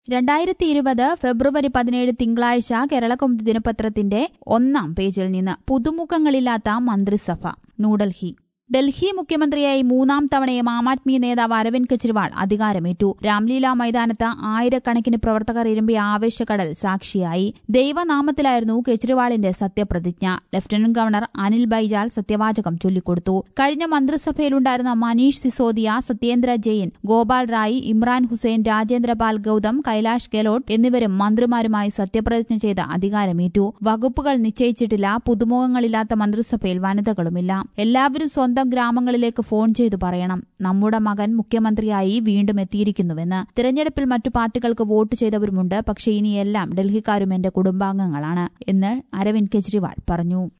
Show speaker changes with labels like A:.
A: രണ്ടായിരത്തി ഇരുപത് ഫെബ്രുവരി പതിനേഴ് തിങ്കളാഴ്ച കേരളകൗമുദി ദിനപത്രത്തിന്റെ ഒന്നാം പേജിൽ നിന്ന് പുതുമുഖങ്ങളില്ലാത്ത മന്ത്രിസഭ ന്യൂഡൽഹി ഡൽഹി മുഖ്യമന്ത്രിയായി മൂന്നാം തവണയും ആം ആദ്മി നേതാവ് അരവിന്ദ് കെജ്രിവാൾ അധികാരമേറ്റു രാംലീല മൈതാനത്ത് ആയിരക്കണക്കിന് പ്രവർത്തകർ ഇരുമ്പിയ ആവേശക്കടൽ സാക്ഷിയായി ദൈവനാമത്തിലായിരുന്നു കെജ്രിവാളിന്റെ സത്യപ്രതിജ്ഞ ലഫ്റ്റനന്റ് ഗവർണർ അനിൽ ബൈജാൽ സത്യവാചകം ചൊല്ലിക്കൊടുത്തു കഴിഞ്ഞ മന്ത്രിസഭയിലുണ്ടായിരുന്ന മനീഷ് സിസോദിയ സത്യേന്ദ്ര ജെയിൻ ഗോപാൽ റായി ഇമ്രാൻ ഹുസൈൻ രാജേന്ദ്രപാൽ ഗൌതം കൈലാഷ് ഗെലോട്ട് എന്നിവരും മന്ത്രിമാരുമായി സത്യപ്രതിജ്ഞ ചെയ്ത് അധികാരമേറ്റു വകുപ്പുകൾ നിശ്ചയിച്ചിട്ടില്ല പുതുമുഖങ്ങളില്ലാത്ത മന്ത്രിസഭയിൽ വനിതകളുമില്ല എല്ലാവരും സ്വന്തം ഗ്രാമങ്ങളിലേക്ക് ഫോൺ ചെയ്തു പറയണം നമ്മുടെ മകൻ മുഖ്യമന്ത്രിയായി വീണ്ടും എത്തിയിരിക്കുന്നുവെന്ന് തിരഞ്ഞെടുപ്പിൽ മറ്റു പാർട്ടികൾക്ക് വോട്ട് ചെയ്തവരുമുണ്ട് പക്ഷേ ഇനിയെല്ലാം ഡൽഹിക്കാരും എന്റെ കുടുംബാംഗങ്ങളാണ് എന്ന് അരവിന്ദ് കെജ്രിവാൾ പറഞ്ഞു